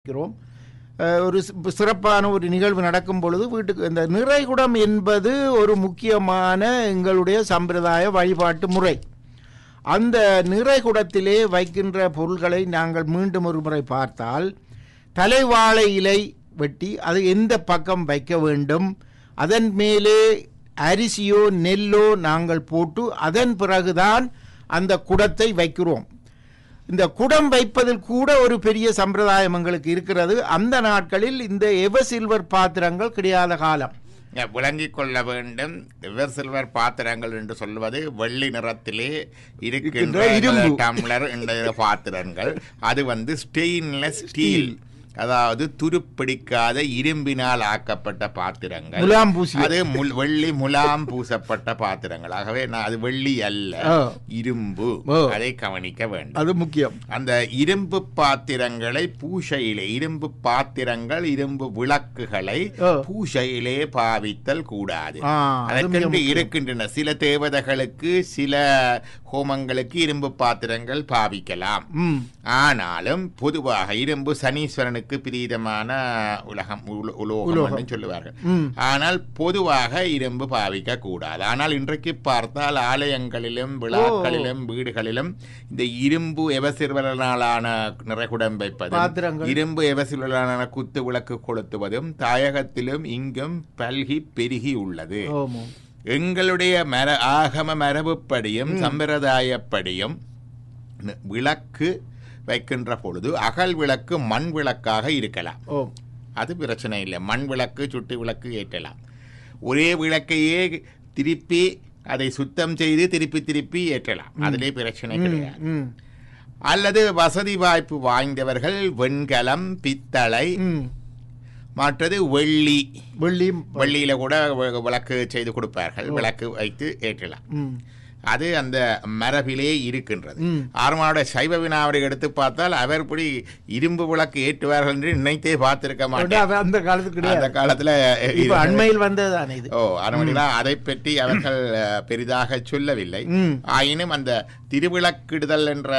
இருக்கிறோம் அஹ், ஒரு சி- சிறப்பான ஒரு நிகழ்வு நடக்கும் பொழுது வீட்டுக்கு இந்த நிறைகுடம் என்பது ஒரு முக்கியமான எங்களுடைய சம்பிரதாய வழிபாட்டு முறை அந்த நிறைகுடத்திலே வைக்கின்ற பொருள்களை நாங்கள் மீண்டும் ஒரு முறை பார்த்தால் தலைவாழை இலை வெட்டி அது எந்த பக்கம் வைக்க வேண்டும் அதன் மேலே அரிசியோ நெல்லோ நாங்கள் போட்டு அதன் பிறகுதான் அந்த குடத்தை வைக்கிறோம் இந்த குடம் வைப்பதில் கூட ஒரு பெரிய சம்பிரதாயம் எங்களுக்கு இருக்கிறது அந்த நாட்களில் இந்த எவ சில்வர் பாத்திரங்கள் கிடையாத காலம் விளங்கிக் கொள்ள வேண்டும் எவர் சில்வர் பாத்திரங்கள் என்று சொல்வது வெள்ளி நிறத்திலே இருக்கின்ற இரும்பு. டம்ளர் என்ற பாத்திரங்கள் அது வந்து ஸ்டெயின்லெஸ் ஸ்டீல் அதாவது துருப்பிடிக்காத இரும்பினால் ஆக்கப்பட்ட பாத்திரங்கள் முலாம் பூசி அது முல்- வெள்ளி முலாம் பூசப்பட்ட பாத்திரங்கள் ஆகவே நான் அது வெள்ளி அல்ல ஆ. இரும்பு ஓ. அதை கவனிக்க வேண்டும் அது முக்கியம் அந்த இரும்பு பாத்திரங்களை பூஷையிலே இரும்பு பாத்திரங்கள் இரும்பு விளக்குகளை ஓ. பூஷையிலே பாவித்தல் கூடாது ஆ, அது மிக அதற்கென்று முக்கியம். இருக்கின்றன சில தேவதைகளுக்கு சில ஹோமங்களுக்கு இரும்பு பாத்திரங்கள் பாவிக்கலாம் ம் ஆனாலும் பொதுவாக இரும்பு சனீஸ்வரனுக்கு பிரீதமான உலகம் உல- உலோகம் உலோகம். என்று சொல்லுவார்கள் ம் ஆனால் பொதுவாக இரும்பு பாவிக்க கூடாது ஆனால் இன்றைக்கு பார்த்தால் ஆலயங்களிலும் விழாக்களிலும் வீடுகளிலும் இந்த இரும்பு எவசிறுவலான நிறைகுடம் வைப்பதும் பாத்திரங்கள். இரும்பு எவசிறுவலான குத்து விளக்கு கொளுத்துவதும் தாயகத்திலும் இங்கும் பல்கி பெருகி உள்ளது ஓமோ எங்களுடைய மர ஆகம மரபுப்படியும் சம்பிரதாயப்படியும் ந- விளக்கு வைக்கின்ற பொழுது அகல் விளக்கு மண் விளக்காக இருக்கலாம் ஓ அது பிரச்சனை இல்லை மண் விளக்கு சுட்டு விளக்கு ஏற்றலாம் ஒரே விளக்கையே திருப்பி அதை சுத்தம் செய்து திருப்பி திருப்பி ஏற்றலாம் அதிலே பிரச்சனை கிடையாது ம் அல்லது வசதி வாய்ப்பு வாய்ந்தவர்கள் வெண்கலம் பித்தளை ம் மற்றது வெள்ளி வெள்ளியும் வெள்ளியில கூட வி- விளக்கு செய்து கொடுப்பார்கள் விளக்கு வைத்து ஏற்றலாம் ம் அது அந்த மரபிலே இருக்கின்றது ம். ஆர்மாவோட சைவ வினாவரை எடுத்து பார்த்தால் அவர் இப்படி இரும்பு விளக்கு ஏற்றுவார்கள் என்று நினைத்தே பார்த்திருக்க மாட்டேன் அது அந்த காலத்துக்கு அந்த கிடையாது காலத்துல இப்ப இது- அண்மையில் வந்ததுதானே இது ஓ அரமணிலா அதை பற்றி அவர்கள் அஹ், பெரிதாக சொல்லவில்லை ம் ஆயினும் அந்த திருவிளக்கிடுதல் என்ற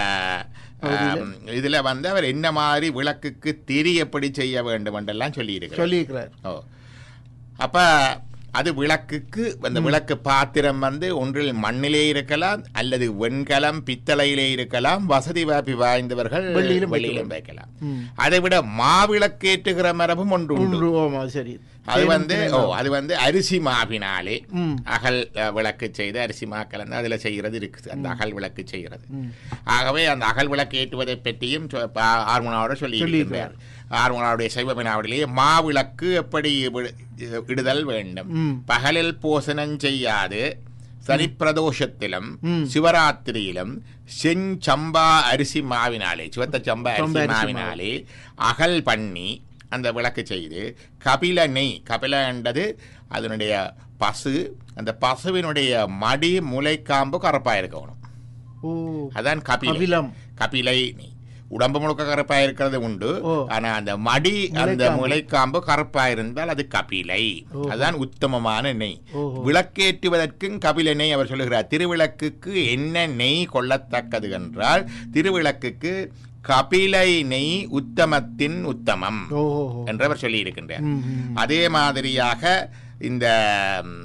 ஆம், இதுல வந்து அவர் என்ன மாதிரி விளக்குக்கு திரி எப்படி செய்ய வேண்டும் என்றெல்லாம் சொல்லி சொல்லியிருக்கிறார் ஓ அப்ப அது விளக்குக்கு அந்த விளக்கு பாத்திரம் வந்து ஒன்றில் மண்ணிலே இருக்கலாம் அல்லது வெண்கலம் பித்தளையிலே இருக்கலாம் வசதி வாய்ப்பு வாய்ந்தவர்கள் வெள்ளியிலும் வெள்ளியிலும் வைக்கலாம் ம் அதை விட மாவிளக்கேற்றுகிற மரபும் ஒன்று உண்டு ஒன்று ஓமா சரி அது வந்து ஓ அது வந்து அரிசி மாவினாலே ம் அகல் அஹ், விளக்கு செய்து அரிசி மா கலந்து அதுல செய்கிறது இருக்குது அந்த அகல் விளக்கு செய்கிறது ம் ஆகவே அந்த அகல் விளக்கு ஏற்றுவதை பற்றியும் சொ- ப- ஆர்வனாவோட சொல்லி சொல்லியிருக்கிறார். ஆர்வனாவுடைய சைவபினாவிலேயே மாவிளக்கு எப்படி விடு- இடுதல் வேண்டும் ம் பகலில் போசனம் செய்யாது சனிப்பிரதோஷத்திலும் ம். சிவராத்திரியிலும் செஞ்சம்பா அரிசி மாவினாலே சிவத்த சம்பா சம்பா அரிசி அரிசி மாவினாலே அகல் பண்ணி அந்த விளக்கு செய்து கபில நெய் கபில என்றது அதனுடைய பசு அந்த பசுவினுடைய மடி முளைக்காம்பு கருப்பா இருக்கணும் ஓ அதான் கபிலை அபிலம் கபிலை நெய் உடம்பு முழுக்க கருப்பா இருக்கிறது உண்டு ஓ. ஆனா அந்த மடி அந்த முளைக்காம்பு. முளைக்காம்பு கருப்பா இருந்தால் அது கபிலை ஓ. அதுதான் உத்தமமான நெய் ஓஹோ. விளக்கேற்றுவதற்கும் கபில நெய் அவர் சொல்லுகிறார் திருவிளக்குக்கு என்ன நெய் கொள்ளத்தக்கது என்றால் திருவிளக்குக்கு கபிலை நெய் உத்தமத்தின் உத்தமம் ஓஹோ என்று அவர் சொல்லி இருக்கின்றார் ம் ம் அதே மாதிரியாக இந்த ம்,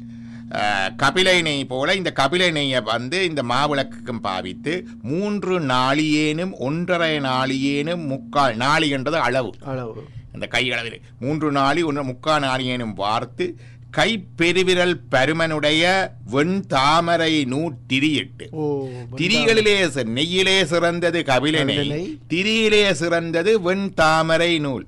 அஹ், கபிலை நெய் போல இந்த கபிலை நெய்யை வந்து இந்த மாவிளக்குக்கும் பாவித்து மூன்று நாளியேனும் ஒன்றரை நாளியேனும் முக்கால் நாளி என்றது அளவு அளவு அந்த கை அளவில் மூன்று நாளி ஒன்று முக்கால் நாளியேனும் வார்த்து கை பெருவிரல் பருமனுடைய வெண் தாமரை நூற்றிரியிட்டு ஓ திரிகளிலே சி- நெய்யிலே சிறந்தது கபிலை கபிலை நெய் நெய். திரியிலே சிறந்தது வெண் தாமரை நூல்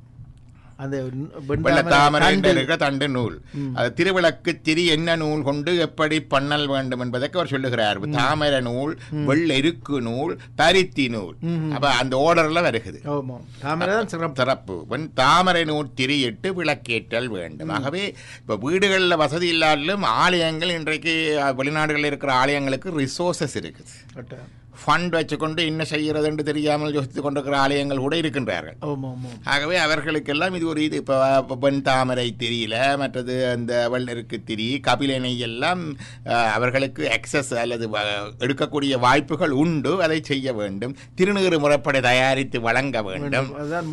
அந்த வெள்ள தாமரை தண்டு. இருக்கிற தண்டு நூல் அது திருவிளக்கு திரி என்ன நூல் கொண்டு எப்படி பண்ணல் வேண்டும் என்பதற்கு அவர் சொல்லுகிறார் தாமரை நூல் வெள்ளெருக்கு நூல் பருத்தி நூல் ம். அப்ப அந்த ஓர்டர்ல வருகிறது ஆமா தாமரை தான் சிறப்பு சிறப்பு வெண் தாமரை நூல் திரியிட்டு விளக்கேற்றல் வேண்டும் ஆகவே இப்ப வீடுகளில் வசதி இல்லாட்டிலும் ஆலயங்கள் இன்றைக்கு அஹ், வெளிநாடுகளில் இருக்கிற ஆலயங்களுக்கு ரிசோர்சஸ் இருக்குது கரெக்டா. ஃபண்ட் வச்சுக்கொண்டு என்ன செய்யறதுன்னு தெரியாமல் யோசித்துக் கொண்டிருக்கிற ஆலயங்கள் கூட இருக்கின்றார்கள் ஆமாம் ஆமாம் ஆகவே அவர்களுக்கெல்லாம் இது ஒரு இது இப்போ பெண் தாமரை திரியில மற்றது அந்த வெள்ளருக்கு திரி கபிலனை எல்லாம் அஹ், அவர்களுக்கு அக்சஸ் அல்லது வ- எடுக்கக்கூடிய வாய்ப்புகள் உண்டு அதை செய்ய வேண்டும் திருநீறு முறைப்படி தயாரித்து வழங்க வேண்டும் அதுதான்